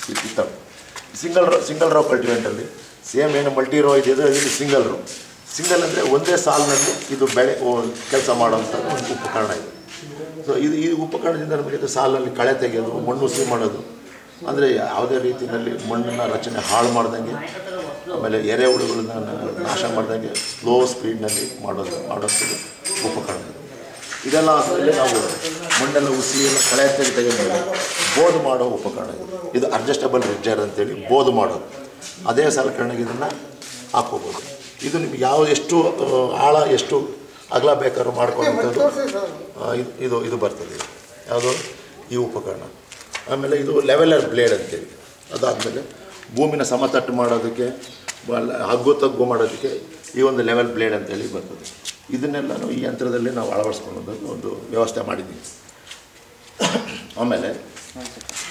ಇತ್ತವೆ single row single row ಕಲ್ಟಿವೇಟಲ್ಲಿ same ಏನು multi row ಇದೆಯೋ ಇದು ಸಿಂಗಲ್ ರೋ ಸಿಂಗಲ್ ಅಂದರೆ ಒಂದೇ ಸಾಲಿನಲ್ಲಿ ಇದು ಬೆಳೆ ಕೆಲಸ ಮಾಡುವಂಥ ಒಂದು ಉಪಕರಣ ಇದೆ ಸೊ ಇದು ಈ ಉಪಕರಣದಿಂದ ನಮಗೆ ಇದು ಸಾಲಲ್ಲಿ ಕಳೆ ತೆಗೆಯೋದು ಮಣ್ಣು ಹುಸಿ ಮಾಡೋದು ಅಂದರೆ ಯಾವುದೇ ರೀತಿಯಲ್ಲಿ ಮಣ್ಣನ್ನು ರಚನೆ ಹಾಳು ಮಾಡ್ದಂಗೆ ಆಮೇಲೆ ಎರೆಹುಳುಗಳನ್ನ ನಾಶ ಮಾಡ್ದಂಗೆ ಸ್ಲೋ ಸ್ಪೀಡ್ನಲ್ಲಿ ಮಾಡೋದು ಮಾಡೋಂಥದ್ದು ಉಪಕರಣ ಇದು ಇದೆಲ್ಲ ಆದಮೇಲೆ ನಾವು ಮಣ್ಣೆಲ್ಲ ಉಸಿ ಎಲ್ಲ ಕಳೆ ತೆಗೆ ತೆಗೆದ್ಮೇಲೆ ಬೋಧು ಮಾಡೋ ಉಪಕರಣ ಇದು ಇದು ಅಡ್ಜಸ್ಟಬಲ್ ರಿಡ್ಜರ್ ಅಂತೇಳಿ ಬೋಧು ಮಾಡೋದು ಅದೇ ಸಲಕರಣೆಗೆ ಇದನ್ನು ಹಾಕೋಬೋದು ಇದು ನಿಮ್ಗೆ ಯಾವ ಎಷ್ಟು ಆ, ಆಳ ಎಷ್ಟು ಅಗಲ ಬೇಕಾದ್ರೂ ಮಾಡ್ಕೊಳ್ಳೋಂಥದ್ದು ಆ, ಇದು ಇದು ಇದು ಬರ್ತದೆ ಯಾವುದು ಈ ಉಪಕರಣ ಆಮೇಲೆ ಇದು ಲೆವೆಲರ್ ಬ್ಲೇಡ್ ಅಂತೇಳಿ ಅದಾದಮೇಲೆ ಭೂಮಿನ ಸಮತಟ್ಟು ಮಾಡೋದಕ್ಕೆ ಬಲ್ಲ- ಹಗ್ಗು ತಗ್ಗು ಮಾಡೋದಕ್ಕೆ ಈ ಒಂದು ಲೆವೆಲ್ ಬ್ಲೇಡ್ ಅಂತೇಳಿ ಬರ್ತದೆ ಇದನ್ನೆಲ್ಲನೂ ಈ ಯಂತ್ರದಲ್ಲಿ ನಾವು ಅಳವಡಿಸ್ಕೊಳ್ಳೋದಕ್ಕೆ ಒಂದು ವ್ಯವಸ್ಥೆ ಮಾಡಿದ್ದೀವಿ ಆಮೇಲೆ